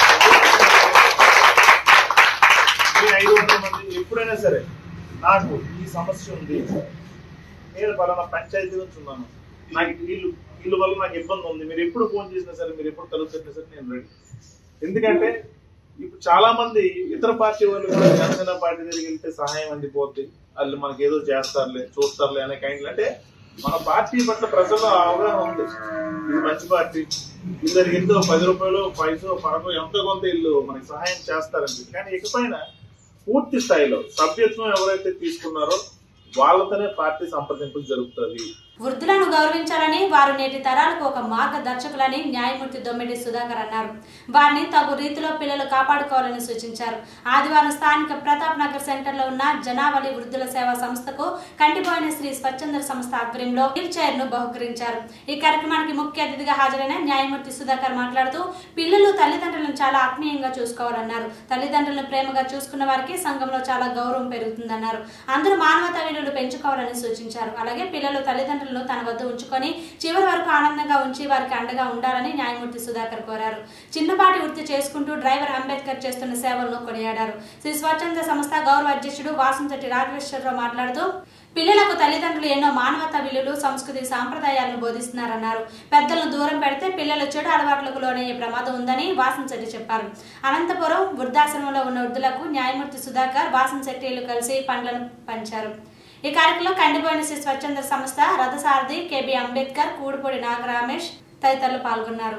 Speaker 14: ఈ ఐదు వందల మంది ఎప్పుడైనా సరే నాకు ఈ సమస్య ఉంది నేను పలానా పంచాయతీ నుంచి ఉన్నాను నాకు వీళ్ళు వీళ్ళ వల్ల నాకు ఇబ్బంది ఉంది మీరు ఎప్పుడు ఫోన్ చేసినా సరే మీరు ఎప్పుడు కలుగుతున్నా సరే నేను రెడీ ఎందుకంటే ఇప్పుడు చాలా మంది ఇతర పార్టీ వాళ్ళు కూడా జనసేన పార్టీ దగ్గరికి వెళ్తే సహాయం అందిపోద్ది వాళ్ళు మనకి ఏదో చేస్తారులే చూస్తారులే అనే కైండ్ అంటే మన పార్టీ పట్ల ప్రజల్లో అవగాహన ఉంది ఇది మంచి పార్టీ ఇద్దరికి ఎంతో పది రూపాయలు పైసో పరకో ఎంతో కొంత వీళ్ళు మనకి సహాయం చేస్తారని చెప్పి. కానీ ఇకపైన పూర్తి స్థాయిలో సభ్యత్వం ఎవరైతే తీసుకున్నారో వాళ్ళతోనే పార్టీ సంప్రదింపులు జరుగుతుంది
Speaker 1: వృద్ధులను గౌరవించాలని వారు నేటి తరాలకు ఒక మార్గదర్శకులని న్యాయమూర్తి దొమ్మిడి సుధాకర్ అన్నారు వారిని తగు రీతిలో పిల్లలు కాపాడుకోవాలని సూచించారు ఆదివారం స్థానిక ప్రతాప్ నగర్ సెంటర్ లో ఉన్న జనావళి వృద్ధుల సేవా సంస్థకు కంటిపోయిన శ్రీ స్వచ్ఛంద సంస్థ ఆధ్వర్యంలో వీల్ చైర్ ను బహుకరించారు ఈ కార్యక్రమానికి ముఖ్య అతిథిగా హాజరైన న్యాయమూర్తి సుధాకర్ మాట్లాడుతూ పిల్లలు తల్లిదండ్రులను చాలా ఆత్మీయంగా చూసుకోవాలన్నారు తల్లిదండ్రులను ప్రేమగా చూసుకున్న వారికి సంఘంలో చాలా గౌరవం పెరుగుతుందన్నారు అందరూ మానవతా విలువలు పెంచుకోవాలని సూచించారు అలాగే పిల్లలు తల్లిదండ్రులను తన వద్ద ఉంచుకొని చివరి వరకు ఆనందంగా ఉంచి వారికి అండగా ఉండాలని న్యాయమూర్తి సుధాకర్ కోరారు చిన్నపాటి వృత్తి చేసుకుంటూ డ్రైవర్ అంబేద్కర్ చేస్తున్న సేవలను కొనియాడారు శ్రీ స్వచ్ఛంద సంస్థ గౌరవ అధ్యక్షుడు వాసంతటి రాఘవేశ్వరరావు మాట్లాడుతూ పిల్లలకు తల్లిదండ్రులు ఎన్నో మానవతా విలువలు సంస్కృతి సాంప్రదాయాలను బోధిస్తున్నారన్నారు పెద్దలను దూరం పెడితే పిల్లలు చెడు అలవాట్లకు లోనయ్యే ప్రమాదం ఉందని వాసంశెట్టి చెప్పారు అనంతపురం వృద్ధాశ్రమంలో ఉన్న వృద్ధులకు న్యాయమూర్తి సుధాకర్ వాసంశెట్టిలు కలిసి పండ్లను పంచారు ఈ కార్యక్రమంలో కండిపోయిన శ్రీ స్వచ్ఛంద సంస్థ రథసారథి కెబి అంబేద్కర్ కూడిపూడి నాగరామేష్ తదితరులు పాల్గొన్నారు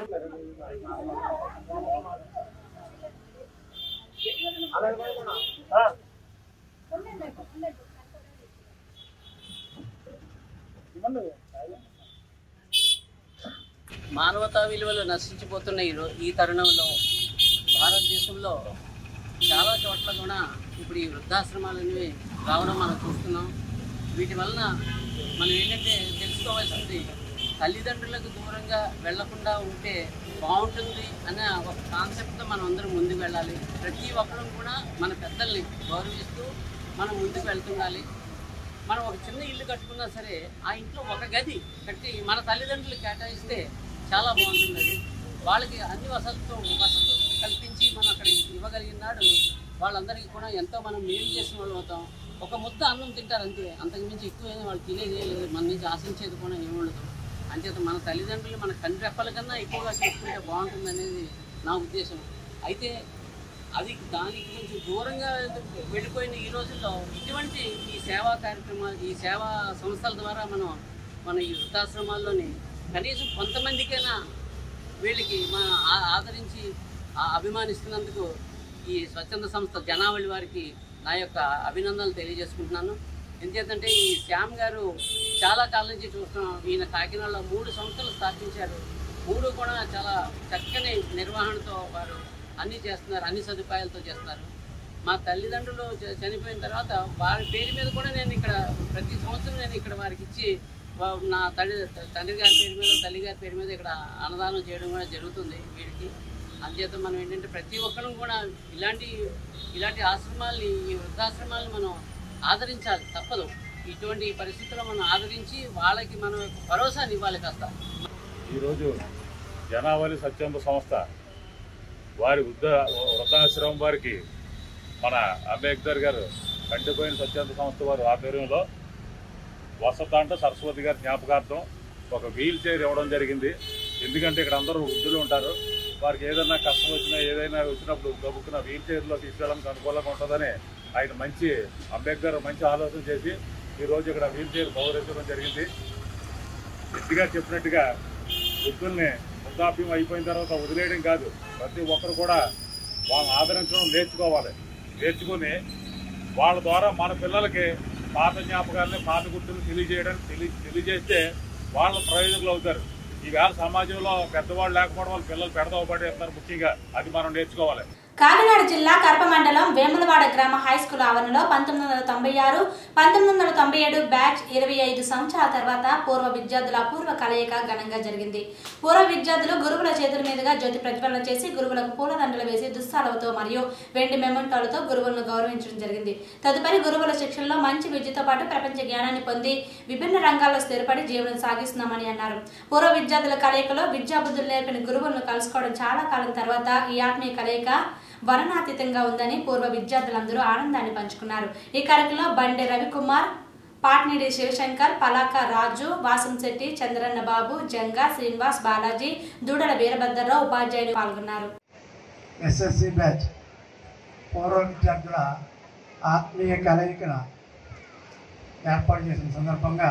Speaker 15: మానవతా విలువలు నశించిపోతున్న ఈ రో ఈ తరుణంలో భారతదేశంలో చాలా చోట్ల కూడా ఇప్పుడు ఈ వృద్ధాశ్రమాలు అనేవి రావడం మనం చూస్తున్నాం వీటి వలన మనం ఏంటంటే తెలుసుకోవాల్సింది తల్లిదండ్రులకు దూరంగా వెళ్లకుండా ఉంటే బాగుంటుంది అనే ఒక కాన్సెప్ట్తో మనం అందరం ముందుకు వెళ్ళాలి ప్రతి ఒక్కరం కూడా మన పెద్దల్ని గౌరవిస్తూ మనం ముందుకు వెళ్తుండాలి మనం ఒక చిన్న ఇల్లు కట్టుకున్నా సరే ఆ ఇంట్లో ఒక గది కట్టి మన తల్లిదండ్రులు కేటాయిస్తే చాలా బాగుంటుంది అది వాళ్ళకి అన్ని వసతులతో వసతులు కల్పించి మనం అక్కడ ఇవ్వగలిగిన నాడు వాళ్ళందరికీ కూడా ఎంతో మనం మేలు చేసిన వాళ్ళు అవుతాం ఒక ముద్ద అన్నం తింటారు అంతే అంతకు మించి ఎక్కువ వాళ్ళు తినేది ఏం లేదు మన నుంచి ఆశించేది కూడా ఏమి ఉండదు అంచేత మన తల్లిదండ్రులు మన కండ్రెప్పల కన్నా ఎక్కువగా చూసుకుంటే బాగుంటుంది అనేది నా ఉద్దేశం అయితే అది దానికి కొంచెం దూరంగా వెళ్ళిపోయిన ఈ రోజుల్లో ఇటువంటి ఈ సేవా కార్యక్రమాలు ఈ సేవా సంస్థల ద్వారా మనం మన ఈ వృద్ధాశ్రమాల్లోని కనీసం కొంతమందికైనా వీళ్ళకి మన ఆ- ఆదరించి ఆ అభిమానిస్తున్నందుకు ఈ స్వచ్ఛంద సంస్థ జనావళి వారికి నా యొక్క అభినందనలు తెలియజేసుకుంటున్నాను ఎందుకంటే ఈ శ్యామ్ గారు చాలా కాలం నుంచి చూస్తున్నాం ఈయన కాకినాడలో మూడు సంస్థలు స్థాపించారు మూడు కూడా చాలా చక్కని నిర్వహణతో వారు అన్నీ చేస్తున్నారు అన్ని సదుపాయాలతో చేస్తున్నారు మా తల్లిదండ్రులు చ- చనిపోయిన తర్వాత వారి పేరు మీద కూడా నేను ఇక్కడ ప్రతి సంవత్సరం నేను ఇక్కడ వారికి ఇచ్చి వా- నా తల్లి తండ్రి గారి పేరు మీద తల్లి గారి పేరు మీద ఇక్కడ అన్నదానం చేయడం కూడా జరుగుతుంది వీరికి అందుచేత మనం ఏంటంటే ప్రతి ఒక్కరం కూడా ఇలాంటి ఇలాంటి ఆశ్రమాల్ని ఈ వృద్ధాశ్రమాలను మనం ఆదరించాలి తప్పదు ఇటువంటి పరిస్థితుల్లో మనం ఆదరించి వాళ్ళకి మనం భరోసాని ఇవ్వాలి కాస్త
Speaker 14: ఈరోజు జనావళి స్వచ్ఛంద సంస్థ వారి వృద్ధ వృద్ధాశ్రమం వారికి మన అంబేద్కర్ గారు కంటిపోయిన స్వచ్ఛంద సంస్థ వారి ఆధ్వర్యంలో వసతాంట సరస్వతి గారి జ్ఞాపకార్థం ఒక వీల్ చైర్ ఇవ్వడం జరిగింది ఎందుకంటే ఇక్కడ అందరూ వృద్ధులు ఉంటారు వారికి ఏదైనా కష్టం వచ్చినా ఏదైనా వచ్చినప్పుడు గబుక్కున వీల్ చైర్లో తీసుకెళ్ళడానికి అనుకూలంగా ఉంటుందని ఆయన మంచి అంబేద్కర్ మంచి ఆలోచన చేసి ఈరోజు ఇక్కడ వీల్ చైర్ పౌరించడం జరిగింది ఎత్తిగా చెప్పినట్టుగా వృద్ధుల్ని వృద్ధాప్యం అయిపోయిన తర్వాత వదిలేయడం కాదు ప్రతి ఒక్కరు కూడా వాళ్ళని ఆదరించడం నేర్చుకోవాలి నేర్చుకుని వాళ్ళ ద్వారా మన పిల్లలకి పాత జ్ఞాపకాలని పాత గుర్తులు తెలియజేయడం తెలియ తెలియజేస్తే వాళ్ళ ప్రయోజకులు అవుతారు ఈవేళ సమాజంలో పెద్దవాళ్ళు లేకపోవడం వల్ల పిల్లలు పెడదవ పడేస్తారు ముఖ్యంగా అది మనం నేర్చుకోవాలి
Speaker 1: కాకినాడ జిల్లా కరప మండలం వేములవాడ గ్రామ హై స్కూల్ ఆవరణలో పంతొమ్మిది వందల తొంభై ఆరు పంతొమ్మిది వందల తొంభై ఏడు బ్యాచ్ ఇరవై ఐదు సంవత్సరాల తర్వాత పూర్వ విద్యార్థుల అపూర్వ కలయిక ఘనంగా జరిగింది పూర్వ విద్యార్థులు గురువుల చేతుల మీదుగా జ్యోతి ప్రజ్వలన చేసి గురువులకు పూలదండలు వేసి దుస్తాలతో మరియు వెండి మెమంటాలతో గురువులను గౌరవించడం జరిగింది తదుపరి గురువుల శిక్షణలో మంచి విద్యతో పాటు ప్రపంచ జ్ఞానాన్ని పొంది విభిన్న రంగాల్లో స్థిరపడి జీవనం సాగిస్తున్నామని అన్నారు పూర్వ విద్యార్థుల కలయికలో విద్యాబుద్ధులు నేర్పిన గురువులను కలుసుకోవడం చాలా కాలం తర్వాత ఈ ఆత్మీయ కలయిక వర్ణాతీతంగా ఉందని పూర్వ విద్యార్థులందరూ ఆనందాన్ని పంచుకున్నారు ఈ కార్యక్రమంలో బండే రవికుమార్ పాట్నిడి శివశంకర్ పలాక రాజు వాసంశెట్టి చంద్రన్న బాబు జంగా శ్రీనివాస్ బాలాజీ దూడల వీరభద్రరావు ఉపాధ్యాయులు పాల్గొన్నారు
Speaker 16: ఎస్ఎస్సి బ్యాచ్ పూర్వ విద్యార్థుల ఆత్మీయ కలయికన ఏర్పాటు చేసిన సందర్భంగా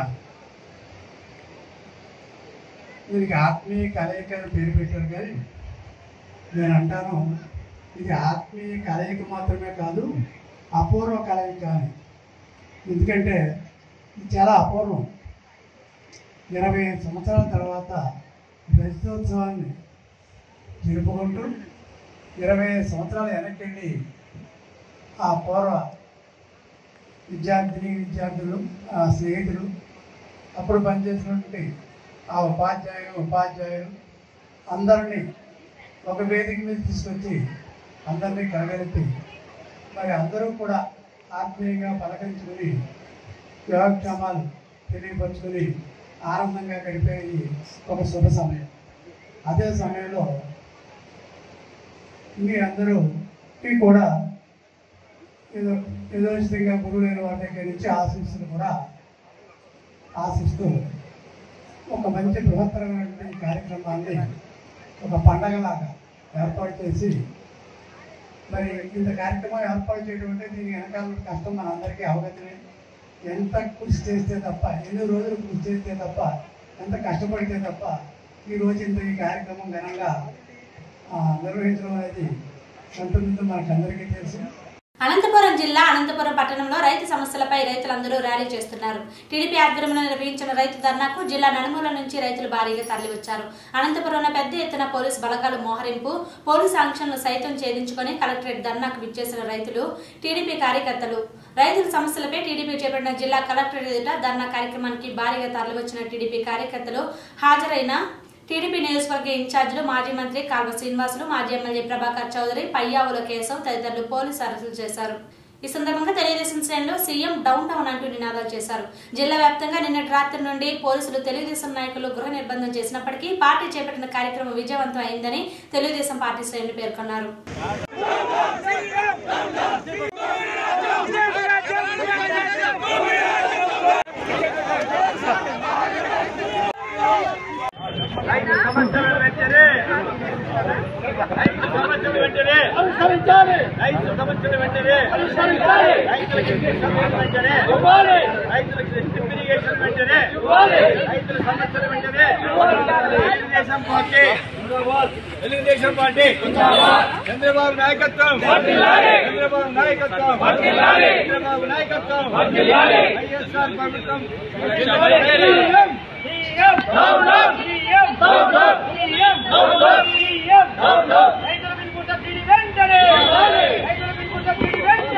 Speaker 16: దీనికి ఆత్మీయ కలయిక అని పేరు పెట్టారు కానీ నేను అంటాను ఇది ఆత్మీయ కలయిక మాత్రమే కాదు అపూర్వ కలయిక అని ఎందుకంటే ఇది చాలా అపూర్వం ఇరవై ఐదు సంవత్సరాల తర్వాత రజతోత్సవాన్ని జరుపుకుంటూ ఇరవై ఐదు సంవత్సరాల వెనక్కి వెళ్ళి ఆ పూర్వ విద్యార్థిని విద్యార్థులు ఆ స్నేహితులు అప్పుడు పనిచేసినటువంటి ఆ ఉపాధ్యాయులు ఉపాధ్యాయులు అందరినీ ఒక వేదిక మీద తీసుకొచ్చి అందరినీ కలగలిపి మరి అందరూ కూడా ఆత్మీయంగా పలకరించుకుని యోగక్షేమాలు తెలియపరుచుకుని ఆనందంగా గడిపేది ఒక శుభ సమయం అదే సమయంలో మీ అందరూ ఈ కూడా ఏదో ఏదో విధంగా గురువులైన వారి దగ్గర నుంచి ఆశిస్తులు కూడా ఆశిస్తూ ఒక మంచి బృహత్తరమైనటువంటి కార్యక్రమాన్ని ఒక పండగలాగా ఏర్పాటు చేసి మరి ఇంత కార్యక్రమం ఏర్పాటు చేయడం అంటే దీని వెనకాల ఉన్న కష్టం మనందరికీ అవగతమే ఎంత కృషి చేస్తే తప్ప ఎన్ని రోజులు కృషి చేస్తే తప్ప ఎంత కష్టపడితే తప్ప ఈ రోజు ఇంత ఈ కార్యక్రమం ఘనంగా ఆ, నిర్వహించడం అనేది ఉంటుందో మనకు అందరికీ తెలుసు
Speaker 1: అనంతపురం జిల్లా అనంతపురం పట్టణంలో రైతు సమస్యలపై రైతులందరూ ర్యాలీ చేస్తున్నారు టీడీపీ ఆధ్వర్యంలో నిర్వహించిన రైతు ధర్నాకు జిల్లా నలుమూల నుంచి రైతులు భారీగా తరలివచ్చారు అనంతపురంలో పెద్ద ఎత్తున పోలీసు బలగాలు మోహరింపు పోలీసు ఆంక్షలను సైతం ఛేదించుకొని కలెక్టరేట్ ధర్నాకు విచ్చేసిన రైతులు టీడీపీ కార్యకర్తలు రైతుల సమస్యలపై టీడీపీ చేపట్టిన జిల్లా కలెక్టరేట్ ఎదుట ధర్నా కార్యక్రమానికి భారీగా తరలివచ్చిన టీడీపీ కార్యకర్తలు హాజరైన టీడీపీ నియోజకవర్గ ఇన్ఛార్జీలు మాజీ మంత్రి కాల్వ శ్రీనివాసులు మాజీ ఎమ్మెల్యే ప్రభాకర్ చౌదరి పయ్యావుల కేశవ్ తదితరులు పోలీసు అరెస్టులు చేశారు ఈ సందర్భంగా తెలుగుదేశం శ్రేణులు సీఎం డౌన్ టౌన్ అంటూ నినాదాలు చేశారు జిల్లా వ్యాప్తంగా నిన్నటి రాత్రి నుండి పోలీసులు తెలుగుదేశం నాయకులు గృహ నిర్బంధం చేసినప్పటికీ పార్టీ చేపట్టిన కార్యక్రమం విజయవంతం అయిందని తెలుగుదేశం పార్టీ శ్రేణులు పేర్కొన్నారు
Speaker 17: రైతు సమస్యలు వెంటనే రైతు సమస్యలు వెంటనే అనుసరించాలి రైతు సమస్యలు వెంటనే అనుసరించాలి రైతులకు ఇరిగేషన్ వెంటనే ఇవ్వాలి రైతులకు డ్రిప్ ఇరిగేషన్ వెంటనే ఇవ్వాలి రైతుల సమస్యలు వెంటనే తెలుగుదేశం పార్టీ తెలుగుదేశం పార్టీ చంద్రబాబు నాయకత్వం చంద్రబాబు నాయకత్వం చంద్రబాబు నాయకత్వం వైఎస్ఆర్ ప్రభుత్వం CM down down CM down down CM down down CM down down రైతుల బిల్లుకుంట తిరిగి వెంటనే రైతుల బిల్లుకుంట తిరిగి వెంటనే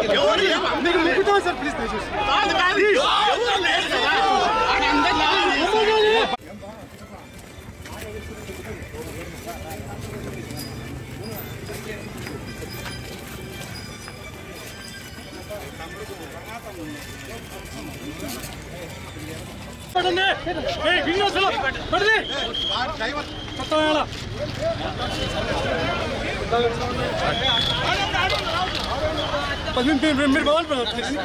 Speaker 17: మీరు బాగుంటుంది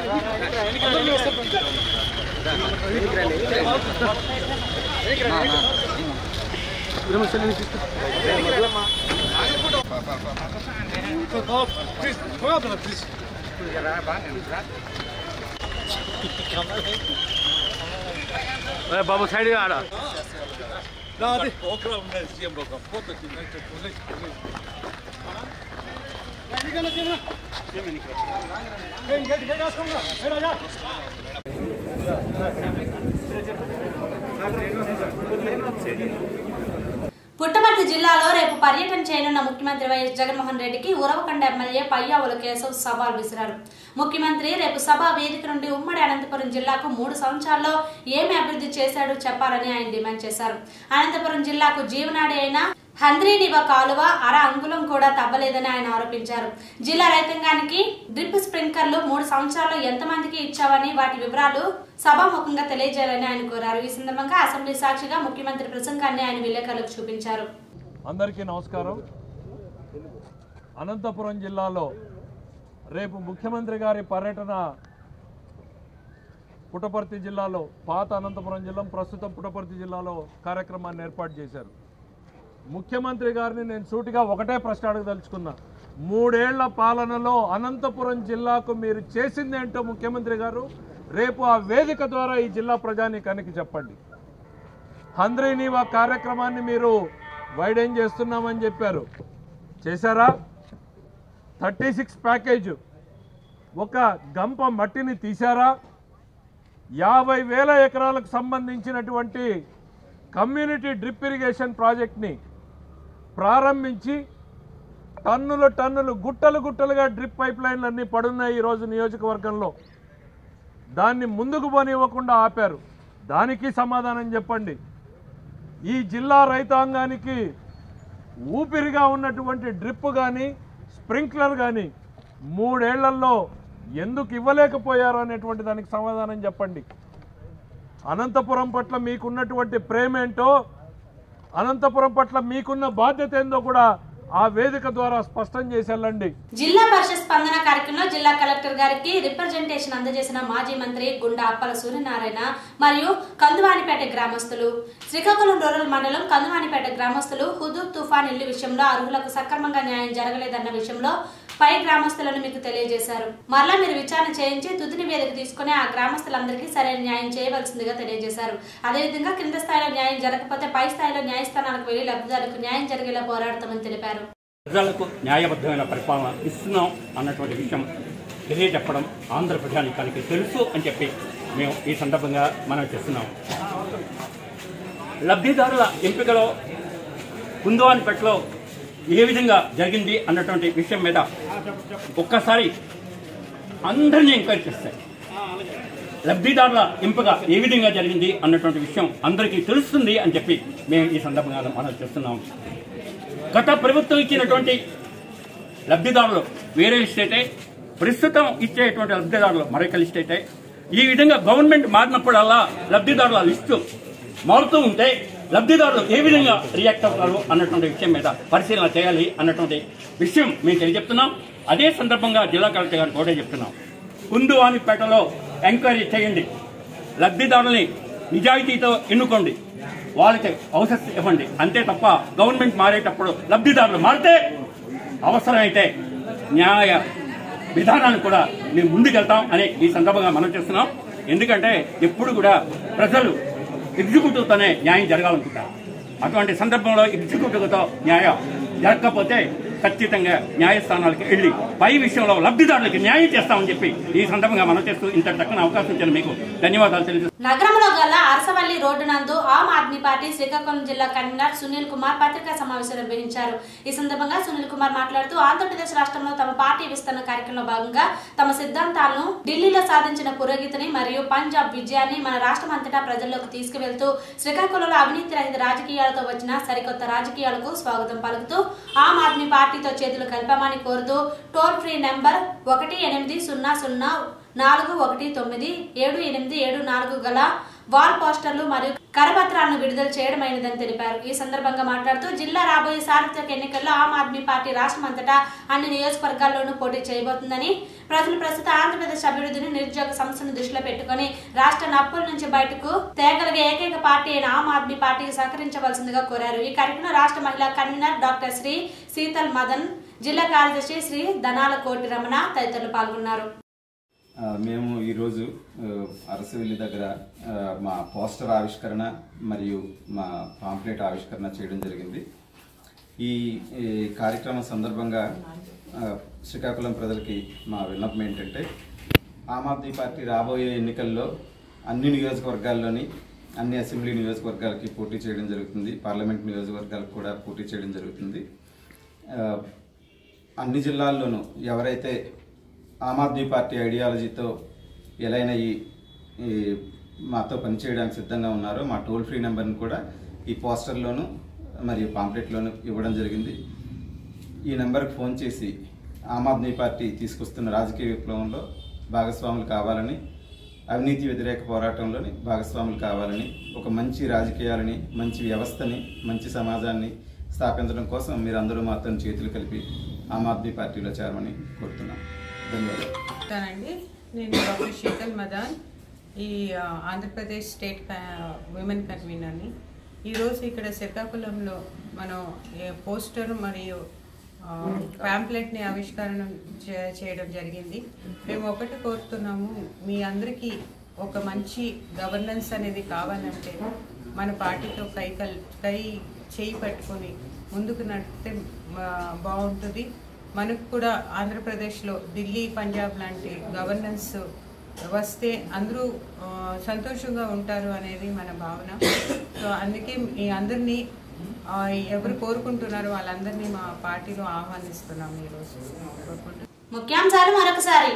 Speaker 18: బాబు సైడ్ ఆడ
Speaker 1: పుట్టపర్తి జిల్లాలో రేపు పర్యటన చేయనున్న ముఖ్యమంత్రి వైఎస్ జగన్మోహన్ రెడ్డికి ఉరవకొండ ఎమ్మెల్యే పయ్యావుల కేశవ్ సవాల్ విసిరారు ముఖ్యమంత్రి రేపు సభ వేదిక నుండి ఉమ్మడి అనంతపురం జిల్లాకు మూడు సంవత్సరాల్లో ఏమి అభివృద్ధి చేశాడో చెప్పాలని ఆయన డిమాండ్ చేశారు అనంతపురం జిల్లాకు జీవనాడి అయిన హంద్రీనివ కాలువ అర అంగుళం కూడా తవ్వలేదని ఆయన ఆరోపించారు జిల్లా రైతాంగానికి డ్రిప్ స్ప్రింకర్లు మూడు సంవత్సరాల్లో ఎంతమందికి ఇచ్చావని వాటి వివరాలు సభాముఖంగా తెలియజేయాలని ఆయన కోరారు ఈ సందర్భంగా అసెంబ్లీ సాక్షిగా ముఖ్యమంత్రి ప్రసంగాన్ని ఆయన విలేకరులకు చూపించారు
Speaker 19: అందరికీ నమస్కారం అనంతపురం జిల్లాలో రేపు ముఖ్యమంత్రి గారి పర్యటన పుట్టపర్తి జిల్లాలో పాత అనంతపురం జిల్లా ప్రస్తుతం పుట్టపర్తి జిల్లాలో కార్యక్రమాన్ని ఏర్పాటు చేశారు ముఖ్యమంత్రి గారిని నేను సూటిగా ఒకటే ప్రశ్న అడగదలుచుకున్నా మూడేళ్ల పాలనలో అనంతపురం జిల్లాకు మీరు చేసిందేంటో ముఖ్యమంత్రి గారు రేపు ఆ వేదిక ద్వారా ఈ జిల్లా ప్రజానీకానికి చెప్పండి హంద్రీనీవా కార్యక్రమాన్ని మీరు వైడెన్ చేస్తున్నామని చెప్పారు చేశారా థర్టీ సిక్స్ ప్యాకేజ్ ఒక గంప మట్టిని తీశారా యాభై వేల ఎకరాలకు సంబంధించినటువంటి కమ్యూనిటీ డ్రిప్ ఇరిగేషన్ ప్రాజెక్ట్ని ప్రారంభించి టన్నులు టన్నులు గుట్టలు గుట్టలుగా డ్రిప్ పైప్ లైన్లు అన్నీ పడున్నాయి ఈరోజు నియోజకవర్గంలో దాన్ని ముందుకు పోనివ్వకుండా ఆపారు దానికి సమాధానం చెప్పండి ఈ జిల్లా రైతాంగానికి ఊపిరిగా ఉన్నటువంటి డ్రిప్ కానీ స్ప్రింక్లర్ కానీ మూడేళ్లలో ఎందుకు ఇవ్వలేకపోయారు అనేటువంటి దానికి సమాధానం చెప్పండి అనంతపురం పట్ల మీకున్నటువంటి ప్రేమేంటో అనంతపురం పట్ల మీకున్న బాధ్యత ఏందో కూడా ఆ వేదిక ద్వారా స్పష్టం చేసి వెళ్ళండి
Speaker 1: జిల్లా పరిషత్ స్పందన కార్యక్రమంలో జిల్లా కలెక్టర్ గారికి రిప్రజెంటేషన్ అందజేసిన మాజీ మంత్రి గుండా అప్పల సూర్యనారాయణ మరియు కందువానిపేట గ్రామస్తులు శ్రీకాకుళం రూరల్ మండలం కందువానిపేట గ్రామస్తులు హుదూద్ తుఫాన్ ఇల్లు విషయంలో అర్హులకు సక్రమంగా న్యాయం జరగలేదన్న విషయంలో పై గ్రామస్తులను మీకు తెలియజేశారు మరలా మీరు విచారణ చేయించి తుది నివేదిక తీసుకుని ఆ గ్రామస్తులందరికీ సరైన న్యాయం చేయవలసిందిగా తెలియజేశారు అదేవిధంగా కింద స్థాయిలో న్యాయం జరగకపోతే పై స్థాయిలో న్యాయస్థానాలకు వెళ్లి లబ్ధిదారులకు న్యాయం జరిగేలా పోరాడతామని తెలిపారు
Speaker 20: ప్రజలకు న్యాయబద్ధమైన పరిపాలన ఇస్తున్నాం అన్నటువంటి విషయం తెలియజెప్పడం ఆంధ్ర ప్రజానికానికి తెలుసు అని చెప్పి మేము ఈ సందర్భంగా మనం చేస్తున్నాం లబ్ధిదారుల ఎంపికలో కుందవానిపేటలో ఏ విధంగా జరిగింది అన్నటువంటి విషయం మీద ఒక్కసారి అందరినీ ఎంక్వైరీ చేస్తాయి లబ్ధిదారుల ఎంపిక ఏ విధంగా జరిగింది అన్నటువంటి విషయం అందరికీ తెలుస్తుంది అని చెప్పి మేము ఈ సందర్భంగా మనం చేస్తున్నాం గత ప్రభుత్వం ఇచ్చినటువంటి లబ్ధిదారులు వేరే లిస్ట్ అయితే ప్రస్తుతం ఇచ్చేటువంటి లబ్ధిదారులు మరొక లిస్ట్ అయితే ఈ విధంగా గవర్నమెంట్ మారినప్పుడల్లా లబ్ధిదారుల లిస్టు మారుతూ ఉంటే లబ్ధిదారులు ఏ విధంగా రియాక్ట్ అవుతారు అన్నటువంటి విషయం మీద పరిశీలన చేయాలి అన్నటువంటి విషయం మేము తెలియజెప్తున్నాం అదే సందర్భంగా జిల్లా కలెక్టర్ గారు కూడా చెప్తున్నాం కుందువానిపేటలో ఎంక్వైరీ చేయండి లబ్ధిదారుల్ని నిజాయితీతో ఎన్నుకోండి వాళ్ళకి అవసరం ఇవ్వండి అంతే తప్ప గవర్నమెంట్ మారేటప్పుడు లబ్ధిదారులు మారితే అవసరమైతే న్యాయ విధానాన్ని కూడా మేము ముందుకెళ్తాం అని ఈ సందర్భంగా మనం చేస్తున్నాం ఎందుకంటే ఎప్పుడు కూడా ప్రజలు ఎగ్జిక్యూటివ్తోనే న్యాయం జరగాలనుకుంటారు అటువంటి సందర్భంలో ఎగ్జిక్యూటివ్తో న్యాయం జరగకపోతే ఖచ్చితంగా న్యాయస్థానాలకు వెళ్ళి పై విషయంలో లబ్ధిదారులకు న్యాయం చేస్తామని చెప్పి ఈ సందర్భంగా మనం చేస్తూ ఇంత చక్కని అవకాశం ఇచ్చిన మీకు ధన్యవాదాలు తెలియజేస్తున్నాను
Speaker 1: నగరంలో గల అరసవల్లి రోడ్డు నందు ఆమ్ ఆద్మీ పార్టీ శ్రీకాకుళం జిల్లా కన్వీనర్ సునీల్ కుమార్ పత్రికా సమావేశం నిర్వహించారు ఈ సందర్భంగా సునీల్ కుమార్ మాట్లాడుతూ ఆంధ్రప్రదేశ్ రాష్ట్రంలో తమ పార్టీ విస్తరణ కార్యక్రమంలో భాగంగా తమ సిద్ధాంతాలను ఢిల్లీలో సాధించిన పురోగతిని మరియు పంజాబ్ విజయాన్ని మన రాష్ట్రం అంతటా ప్రజల్లోకి తీసుకువెళ్తూ శ్రీకాకుళంలో అవినీతి రహిత రాజకీయాలతో వచ్చిన సరికొత్త రాజకీయాలకు స్వాగతం పలుకుతూ ఆమ్ ఆద్మీ పార్టీతో చేతులు కలపమని కోరుతూ టోల్ ఫ్రీ నెంబర్ ఒకటి ఎనిమిది సున్నా సున్నా నాలుగు ఒకటి తొమ్మిది ఏడు ఎనిమిది ఏడు నాలుగు గల వాల్ పోస్టర్లు మరియు కరపత్రాలను విడుదల చేయడమైనదని తెలిపారు ఈ సందర్భంగా మాట్లాడుతూ జిల్లా రాబోయే సార్వత్రిక ఎన్నికల్లో ఆమ్ ఆద్మీ పార్టీ రాష్ట్రం అంతటా అన్ని నియోజకవర్గాల్లోనూ పోటీ చేయబోతుందని ప్రజలు ప్రస్తుత ఆంధ్రప్రదేశ్ అభివృద్ధిని నిరుద్యోగ సమస్యను దృష్టిలో పెట్టుకుని రాష్ట్ర నప్పుల నుంచి బయటకు తేగలిగే ఏకైక పార్టీ అయిన ఆమ్ ఆద్మీ పార్టీకి సహకరించవలసిందిగా కోరారు ఈ కార్యక్రమంలో రాష్ట్ర మహిళా కన్వీనర్ డాక్టర్ శ్రీ శీతల్ మదన్ జిల్లా కార్యదర్శి శ్రీ ధనాల కోటి రమణ తదితరులు పాల్గొన్నారు
Speaker 21: ఆ, మేము ఈరోజు ఆ, అరసవెల్లి దగ్గర ఆ, మా పోస్టర్ ఆవిష్కరణ మరియు మా పాంప్లెట్ ఆవిష్కరణ చేయడం జరిగింది ఈ ఈ కార్యక్రమం సందర్భంగా ఆ, శ్రీకాకుళం ప్రజలకి మా విన్నపం ఏంటంటే ఆమ్ ఆద్మీ పార్టీ రాబోయే ఎన్నికల్లో అన్ని నియోజకవర్గాల్లోని అన్ని అసెంబ్లీ నియోజకవర్గాలకి పోటీ చేయడం జరుగుతుంది పార్లమెంట్ నియోజకవర్గాలకు కూడా పోటీ చేయడం జరుగుతుంది ఆ, అన్ని జిల్లాల్లోనూ ఎవరైతే ఆమ్ ఆద్మీ పార్టీ ఐడియాలజీతో ఎలైన ఈ ఈ మాతో పనిచేయడానికి సిద్ధంగా ఉన్నారో మా టోల్ ఫ్రీ నెంబర్ని కూడా ఈ పోస్టర్లోను మరియు పాంప్లెట్లోను ఇవ్వడం జరిగింది ఈ నెంబర్కి ఫోన్ చేసి ఆమ్ ఆద్మీ పార్టీ తీసుకొస్తున్న రాజకీయ విప్లవంలో భాగస్వాములు కావాలని అవినీతి వ్యతిరేక పోరాటంలోని భాగస్వాములు కావాలని ఒక మంచి రాజకీయాలని మంచి వ్యవస్థని మంచి సమాజాన్ని స్థాపించడం కోసం మీరందరూ మాతో చేతులు కలిపి ఆమ్ ఆద్మీ పార్టీలో చేరమని కోరుతున్నాం ధన్యవాదాలు
Speaker 22: చెప్తానండి నేను డాక్టర్ శీతల్ మదాన్ ఈ ఆ, ఆంధ్రప్రదేశ్ స్టేట్ క- విమెన్ కన్వీనర్ని ఈరోజు ఇక్కడ శ్రీకాకుళంలో మనం ఏ పోస్టర్ మరియు ఆ, పాంప్లెట్ని ఆవిష్కరణ చే- చేయడం జరిగింది మేము ఒకటి కోరుతున్నాము మీ అందరికీ ఒక మంచి గవర్నెన్స్ అనేది కావాలంటే మన పార్టీతో కై కల్ కై చేయి పట్టుకొని ముందుకు నడితే ఆ, బాగుంటుంది మనకు కూడా ఆంధ్రప్రదేశ్లో ఢిల్లీ పంజాబ్ లాంటి గవర్నెన్స్ వస్తే అందరూ ఆ, సంతోషంగా ఉంటారు అనేది మన భావన సో అందుకే మీ అందరినీ ఆ, ఎవరు కోరుకుంటున్నారో వాళ్ళందరినీ మా పార్టీలో ఆహ్వానిస్తున్నాం ఈరోజు కోరుకుంటున్నాం
Speaker 1: ముఖ్యాంశాలు మరొకసారి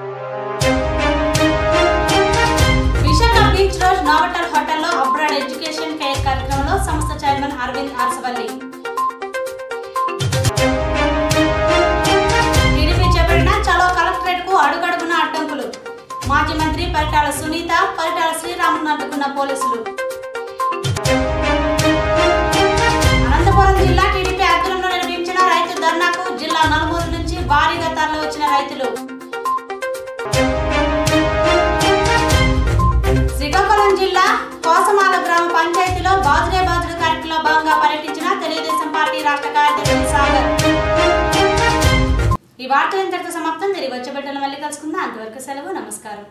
Speaker 1: విశాఖ బీచ్ రోడ్ నోవటల్ హోటల్లో అబ్రాడ్ ఎడ్యుకేషన్ ఫెయిర్ కార్యక్రమంలో సంస్థ చైర్మన్ అరవింద్ అరసవల్లి టీడీపీ చేపట్టిన చలో కలెక్టరేట్ కు అడుగడుగున అడ్డంకులు మాజీ మంత్రి పరిటాల సునీత పరిటాల శ్రీరామును అడ్డుకున్న పోలీసులు అనంతపురం జిల్లా టీడీపీ ఆధ్వర్యంలో నిర్వహించిన రైతు ధర్నాకు జిల్లా నలుమూల నుంచి భారీగా తరలి వచ్చిన రైతులు శ్రీకాకుళం జిల్లా కోసమాల గ్రామ పంచాయతీలో బాదురే బాదుడు కార్యక్రమంలో భాగంగా పర్యటించిన తెలుగుదేశం పార్టీ రాష్ట్ర కార్యదర్శి సాగర్ ఈ వార్తలు ఇంతటితో సమాప్తం తిరిగి వచ్చే బిడ్డలు మళ్ళీ కలుసుకుందాం అంతవరకు సెలవు నమస్కారం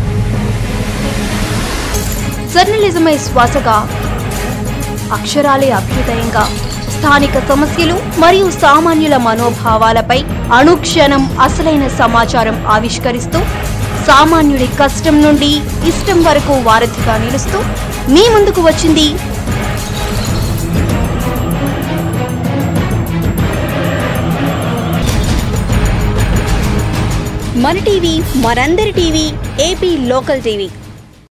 Speaker 23: జర్నలిజమే శ్వాసగా అక్షరాలే అభ్యుదయంగా స్థానిక సమస్యలు మరియు సామాన్యుల మనోభావాలపై అనుక్షణం అసలైన సమాచారం ఆవిష్కరిస్తూ సామాన్యుడి కష్టం నుండి ఇష్టం వరకు వారధిగా నిలుస్తూ మీ ముందుకు వచ్చింది మన టీవీ మనందరి టీవీ ఏపీ లోకల్ టీవీ